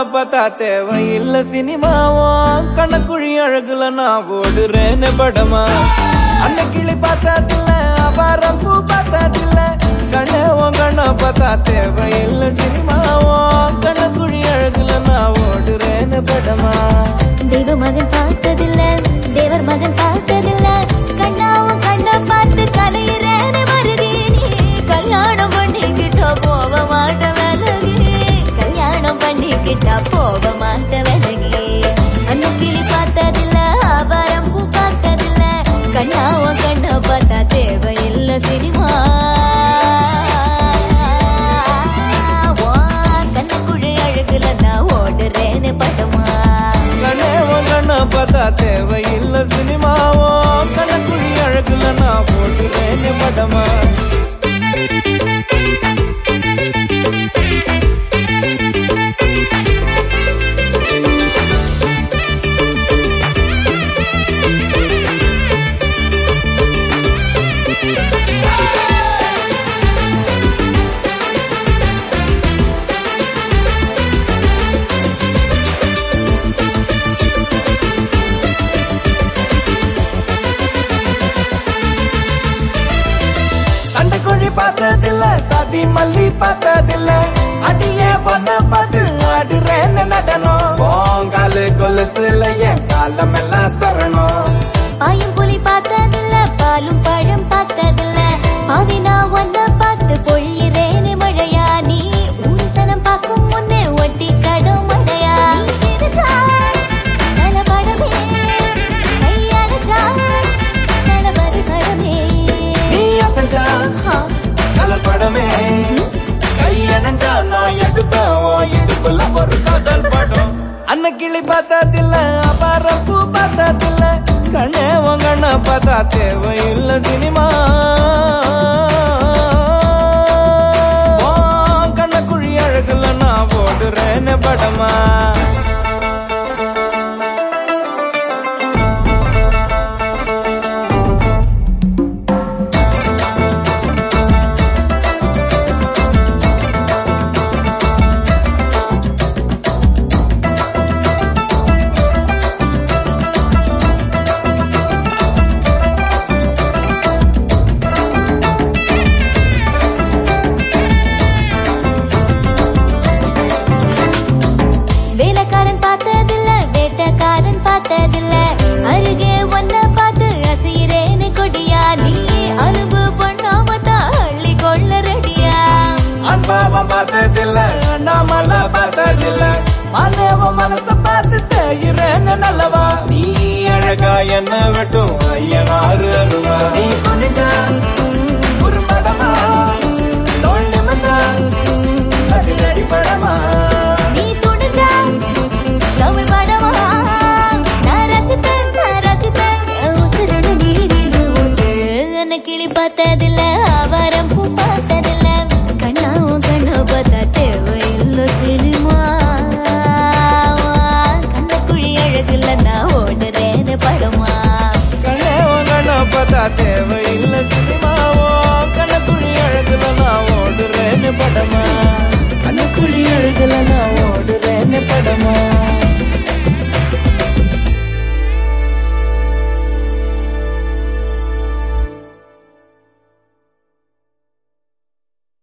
பார்த்தா தேவையில்ல சினிமாவோ கணக்குழி அழகுல நான் ஓடுறேன்னு படமா அன்னைக்கிளி பார்த்ததில்ல அபாரம் பூ பார்த்ததில்ல கண்ணவன் கண்ண பார்த்தா தேவையில்ல சினிமாவோ கணக்குழி அழகுல நான் ஓடுறேன்னு படமா தெய்வ மகன் பார்த்ததில்ல தேவர் மகன் பார்த்ததில்ல கண்ணாவும் கண்ண பார்த்து கலையிறேன்னு வருகி நீ கல்யாணம் பண்ணிக்கிட்டா போக மாட்ட விலகி கல்யாணம் பண்ணிக்கிட்டா போக மாட்ட விலகி அந்த கிளி பார்த்ததில்ல ஆபாரம் பூ பார்த்ததில்ல கண்ணாவும் கண்ண பார்த்தா தேவையில்ல சினிமா கண்ணக்குழி அழகுல நான் ஓடுறேன்னு படமா கண்ணவன் கண்ண பார்த்தா தேவையில்ல சினிமாவோ கணக்குழி அழகுல நான் ஓடுறேன்னு படமா சண்டைக்குழி பார்த்ததில்ல சதி மல்லி பார்த்ததில்ல அடியே பொண்ண பார்த்து ஆடுறேன்னு நடனம் போங்காலு கொலுசுல என் காலமெல்லாம் சரணம் பாயும் புலி பார்த்ததில்ல பாலும் பழம் பார்த்ததில்ல பாவினா ஒன்ன பார்த்து பொழியிறேனே மழையா நீ ஊசனம் பார்க்கும் முன்னே ஒட்டி கடும் மழையா நீ சிரித்தாய், நலபடமே, கையடைச்சா, நலபரி படமே. நீ அசஞ்சா ஆ, கலர் படமே கையணைஞ்சா நான் எடுப்பேன் உன் இடுப்புல ஒரு காதல் படம் அன்னக்கிளி பார்த்ததில்ல அபாரம் பூ பார்த்ததில்ல கண்ணே உன் கண்ண பார்த்தா தேவையில்ல சினிமா உன் கண்ணக்குழி அழகுல நான் ஓடுறேன்னு படமா வேலைக்காரன் பார்த்ததில்ல வேட்டக்காரன் பார்த்ததில்ல அருகே ஒன்ன பார்த்து அசையிறேன்னு கொடியா நீ அலும்பு பண்ணாம தான் அள்ளி கொள்ள ரெடியா அன்பாவம் பார்த்ததில்ல அண்ணாமலை பார்த்ததில்ல மன்னவன் மனச பார்த்து தேயிறேன்னு நல்லவா நீ அழகா என்ன வெட்டும் ஐயனாறு அருவா நீ குனிஞ்சா குறும்படமா தோல் நிமிந்தா அடிக்கடி படமா நீ துணிஞ்சா தமிழ் படமா நான் ரசிப்பேன் நான் ரசிப்பேன் என் உசுரது நீரில் உண்டு அன்ன கிளி பார்த்ததில்ல ஆவாரம் பூ பார்த்ததில்ல கண்ணாவும் கண்ணா பார்த்தா தேவையில்ல சினிமா கண்ணக்குழி அழகுல நான் ஓடுறேன்னு படமா கண்ணே உங்கண்ண பார்த்தா தேவையில்லை சினிமாவோ கண்ணக்குழி அழகுல நான் ஓடுறேன்னு படமா கண்ணக்குழி அழகுல நான் ஓடுறேன்னு படமா